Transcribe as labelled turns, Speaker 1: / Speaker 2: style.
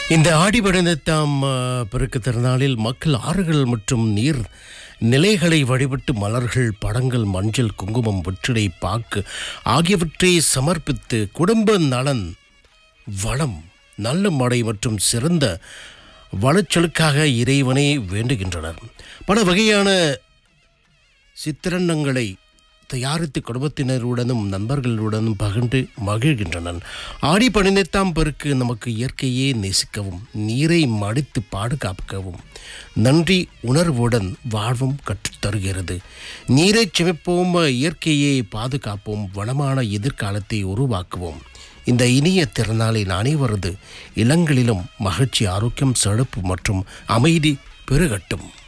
Speaker 1: இந்த ஆடி பதினெட்டாம் பெருக்கு திருநாளில் மக்கள் ஆறுகள் மற்றும் நீர் நிலைகளை வழிபட்டு மலர்கள் படங்கள் மஞ்சள் குங்குமம் வெற்றிலை பாக்கு ஆகியவற்றை சமர்ப்பித்து குடும்ப நலன் வளம் நல்ல மழை மற்றும் சிறந்த வளச்சலுக்காக இறைவனை வேண்டுகின்றனர் பல வகையான சித்திரன்னங்களை தயாரித்து குடும்பத்தினருடனும் நண்பர்களுடனும் பகிர்ந்து மகிழ்கின்றனர் ஆடி பதினெட்டாம் பெருக்கு நமக்கு இயற்கையே நேசிக்கவும் நீரை மடித்து பாதுகாக்கவும் நன்றி உணர்வுடன் வாழ்வும் கற்றுத்தருகிறது நீரை செமிப்போம் இயற்கையை பாதுகாப்போம் வளமான எதிர்காலத்தை உருவாக்குவோம் இந்த இனிய திருநாளின் அனைவரது இல்லங்களிலும் மகிழ்ச்சி ஆரோக்கியம் செழிப்பு மற்றும் அமைதி பெருகட்டும்